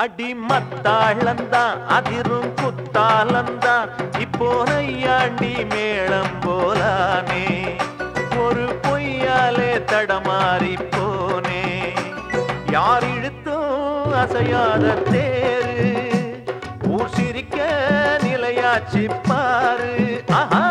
அடி மத்தாளந்தான் அதிரும் குத்தாலந்தான் இப்போ நையாண்டி மேளம் போலானே ஒரு பொய்யாலே தடமாறி போனே யார் இழுத்தும் அசையாத தேரு ஊர் சிரிக்க நிலையாச்சு பாரு ஆஹா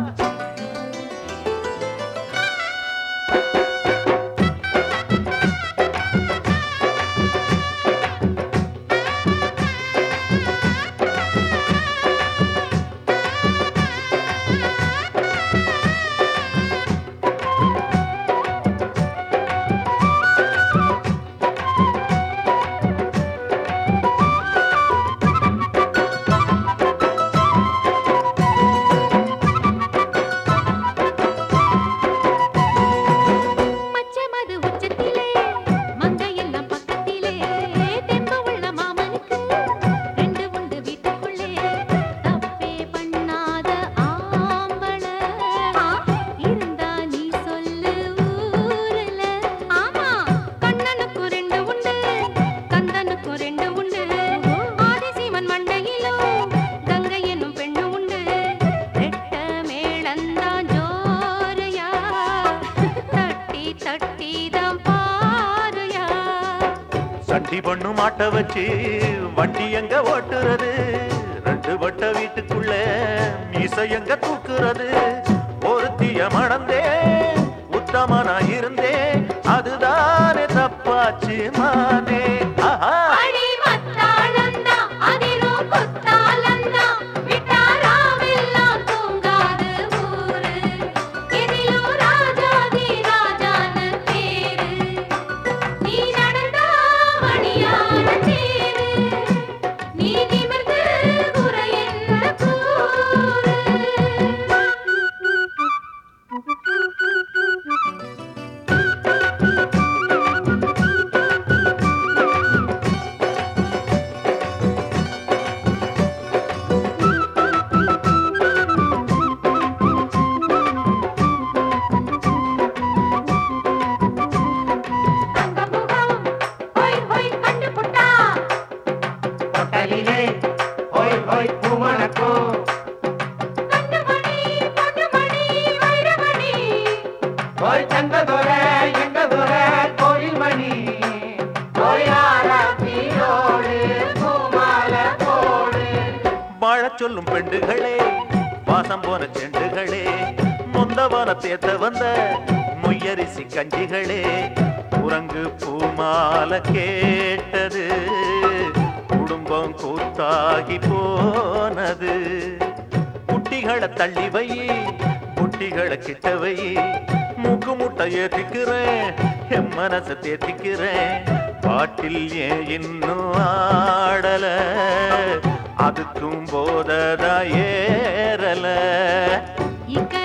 மச்சமது உச்சத்திலே மங்கையெல்லாம் பக்கத்திலே தெம்ப உள்ள மாமனுக்கு ரெண்டு உண்டு வீட்டுக்குள்ளே தப்பே பண்ணாத ஆம்பள இருந்தா நீ சொல்லு ஊருல ஆமா கண்ணனுக்கு ரெண்டு உண்டு கந்தனுக்கு ரெண்டு உண்டு ஆதிசீமன் மண்டையிலும் கங்கை என்னும் பெண்ணு உண்டு ரெட்ட மேளந்தான் ஜோரையா தட்டி தட்டி தான் பாருயா சண்டி பண்ணு மாட்ட வச்சு வண்டி எங்க ஓட்டுறது ரெண்டு வட்ட வீட்டுக்குள்ள மீசை எங்க தூக்குறது ஒருத்திய மணந்தே உத்தமனா இருந்தே அதுதானே தப்பாச்சு மானே ஆஹா அடி மத்தாளந்தா அதிரும் குத்தாலந்தா விட்டாராமெல்லாம் தூங்காது ஊரு எதிலும் ராஜாதி ராஜான பேரு நீ நடந்தா மணியான தேரு நீ நிமிர்ந்து குறையென்ன கூறு தங்கமுகம் ஹொய் ஹொய் கண்டுபுட்டா பொட்டலிலே ஹோய் ஹோய் பூமணக்கும் கண்டுமணி பொன்னுமணி வைரமணி ஹோய் தங்கதொர எங்கதொர கோயில் மணி ஹோயார பீரோடு பூமால போடு வாழச் சொல்லும் பெண்டுகளே வாசம் போன செண்டுகளே முந்தவன தேத்த வந்த முய்யரிசி கஞ்சிகளே குரங்கு பூமால கேட்டது குடும்பம் கூத்தாகி போனது குட்டிகளை தள்ளி வை குட்டிகளை கிட்ட வை மூக்கு முட்டை ஏத்திக்கிறேன் என் மனசை தேத்திக்கிறேன் பாட்டில் ஏன் இன்னும் ஆடல அதுக்கும் போததா ஏறல இக்க